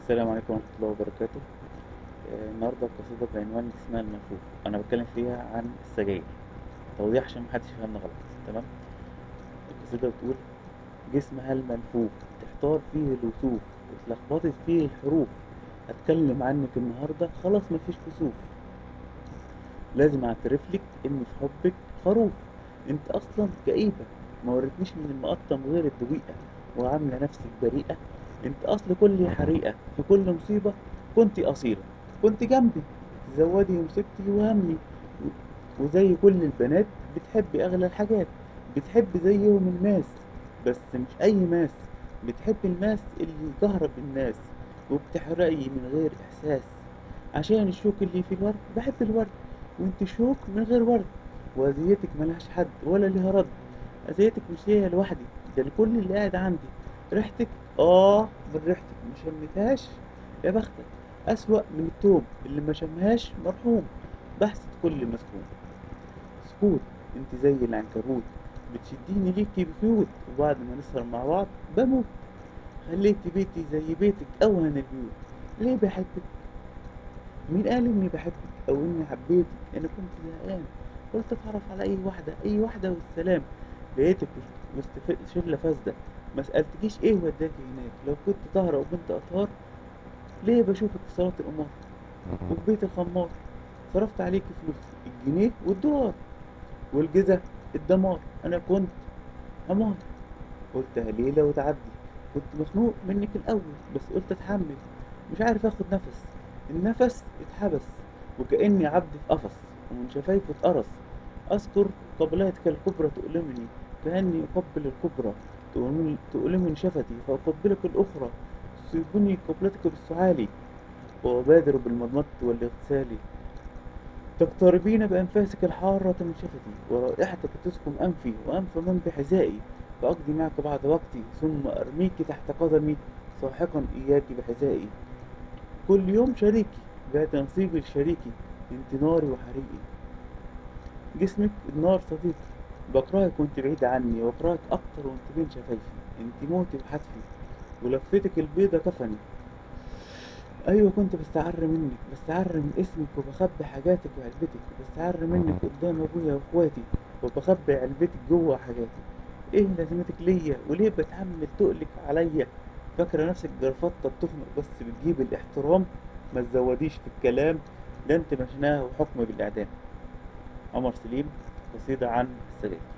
السلام عليكم ورحمة الله وبركاته آه، النهاردة قصيدة بعنوان اسمها الملفوف أنا بتكلم فيها عن السجاير توضيح عشان محدش يفهمنا غلط تمام القصيدة بتقول جسمها الملفوف تحتار فيه الوصوف اتلخبطت فيه الحروف هتكلم عنك النهاردة خلاص مفيش كسوف لازم اعترف لك اني في حبك خروف انت اصلا كئيبة ما وريتنيش من المقطم غير الدقيقة وعاملة نفسك بريئة انت اصل كل حريقة في كل مصيبة كنت اصيلة كنت جنبي تزودي مصيبتي وهمي و- وزي كل البنات بتحبي اغلى الحاجات بتحب زيهم الماس بس مش اي ماس بتحب الماس اللي يكهرب الناس وبتحرقي من غير احساس عشان الشوك اللي في الورد بحب الورد وانت شوك من غير ورد واذيتك ملهاش حد ولا ليها رد اذيتك مش ليا لوحدي ده لكل اللي قاعد عندي ريحتك اه من ريحتك ما شمتهاش يا بختك اسوأ من التوب اللي ما شمهاش مرحوم بحث كل مسكون سكوت انت زي العنكبوت بتشديني ليكي بخيوط وبعد ما نسهر مع بعض بموت خليتي بيتي زي بيتك اوهن البيوت ليه بحبك مين قال اني بحبك او اني حبيتك انا كنت زهقان قلت اتعرف على اي واحده اي واحده والسلام لقيتك وسط ف- شله فاسده ما سالتكيش ايه وداكي هناك لو كنت طاهره وبنت اطهار ليه بشوفك في صلاه القمار وفي بيت الخمار صرفت عليكي فلوس الجنيه والدولار والجزة الدمار انا كنت حمار قلتها ليلة وتعدي كنت مخنوق منك الأول بس قلت أتحمل مش عارف آخد نفس النفس اتحبس وكأني عبد في قفص ومن شفايفه اتقرص أذكر قبلاتك الكبرى تؤلمني كأني أقبل الكبرى تؤلمني تؤلمني شفتي فأقبلك الأخرى تصيبني قبلتك بالسعالي وأبادر بالمضمضة والاغتسال تقتربين بأنفاسك الحارة من شفتي ورائحتك تسكن أنفي وأنف من بحذائي فأقضي معك بعض وقتي ثم أرميك تحت قدمي ساحقا إياك بحذائي كل يوم شريكي بعت نصيبي لشريكي انت ناري وحريقي جسمك النار صديقي بكرهك وانت بعيد عني واكرهك أكتر وانت بين شفايفي انت موتي وحتفي ولفتك البيضة كفني ايوه كنت بستعر منك بستعر من اسمك وبخبي حاجاتك وعلبتك بستعر منك قدام ابويا واخواتي وبخبي علبتك جوه حاجاتي ايه لازمتك ليا وليه بتحمل تقلك عليا فاكره نفسك جرفطه بتخنق بس بتجيب الاحترام ما تزوديش في الكلام ده انت مشناها وحكم بالاعدام عمر سليم قصيده عن السجاير